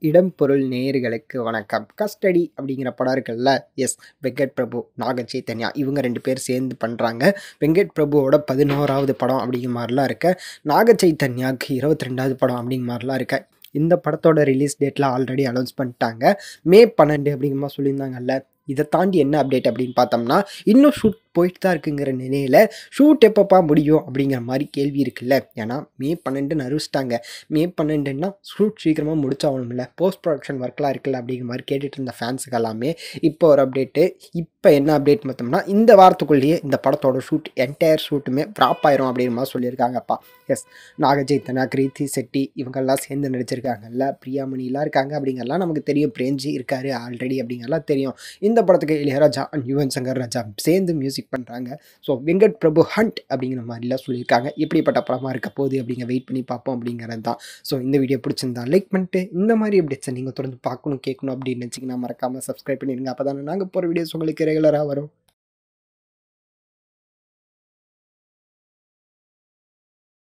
இடம் பொருள் நேயர்களுக்கு வணக்கம் கஸ்டடி அப்படிங்கிற படம் இருக்குல்ல எஸ் வெங்கட் பிரபு நாக சைத்தன்யா இவங்க ரெண்டு பேர் சேர்ந்து பண்ணுறாங்க வெங்கட் பிரபுவோட பதினோராவது படம் அப்படிங்கிற மாதிரிலாம் இருக்க நாக சைத்தன்யாவுக்கு இருபத்தி ரெண்டாவது படம் அப்படிங்கிற மாதிரிலாம் இருக்க இந்த படத்தோட ரிலீஸ் டேட்லாம் ஆல்ரெடி அனௌன்ஸ் பண்ணிட்டாங்க மே பன்னெண்டு அப்படிங்கிற மாதிரி சொல்லியிருந்தாங்கல்ல இதை தாண்டி என்ன அப்டேட் அப்படின்னு பார்த்தோம்னா இன்னும் ஷூட் போயிட்டு தான் இருக்குங்கிற நிலையில் ஷூட் எப்பப்பா முடியும் அப்படிங்கிற மாதிரி கேள்வி இருக்குல்ல ஏன்னா மே பன்னெண்டுன்னு அறிவிச்சிட்டாங்க மே பன்னெண்டுன்னா ஷூட் சீக்கிரமாக முடிச்சாகணும்ல போஸ்ட் ப்ரொடக்ஷன் ஒர்க்லாம் இருக்குல்ல அப்படிங்கிற மாதிரி கேட்டுட்டு இருந்த ஃபேன்ஸுக்கு எல்லாமே இப்போ ஒரு அப்டேட்டு இப்போ என்ன அப்டேட் பார்த்தோம்னா இந்த வாரத்துக்குள்ளேயே இந்த படத்தோட ஷூட் என்டையர் ஷூட்டுமே ப்ராப் ஆயிரும் அப்படிங்கிற மாதிரி சொல்லியிருக்காங்கப்பா எஸ் நாகச்சைத்தனா கிருத்தி செட்டி இவங்கெல்லாம் சேர்ந்து நடிச்சிருக்காங்கல்ல பிரியாமணிலாம் இருக்காங்க அப்படிங்கறலாம் நமக்கு தெரியும் பிரேஞ்சி இருக்காரு ஆல்ரெடி அப்படிங்கறலாம் தெரியும் இந்த படத்துக்கு இளையராஜா அண்ட் யுவன் சங்கர் ராஜா சேர்ந்து மியூசிக் பண்ணுறாங்க ஸோ வெங்கட் பிரபு ஹண்ட் அப்படிங்கிற மாதிரிலாம் சொல்லியிருக்காங்க எப்படிப்பட்ட படமாக இருக்க போகுது அப்படிங்க வெயிட் பண்ணி பார்ப்போம் அப்படிங்கிறது தான் ஸோ இந்த வீடியோ பிடிச்சிருந்தா லைக் பண்ணிட்டு இந்த மாதிரி அப்டேட்ஸை நீங்கள் தொடர்ந்து பார்க்கணும் கேட்கணும் அப்படின்னு நினச்சிங்கன்னா மறக்காமல் சப்ஸ்கிரைப் பண்ணிடுங்க அப்போ தானே நாங்கள் போகிற வீடியோஸ் உங்களுக்கு ரெகுலராக வரும்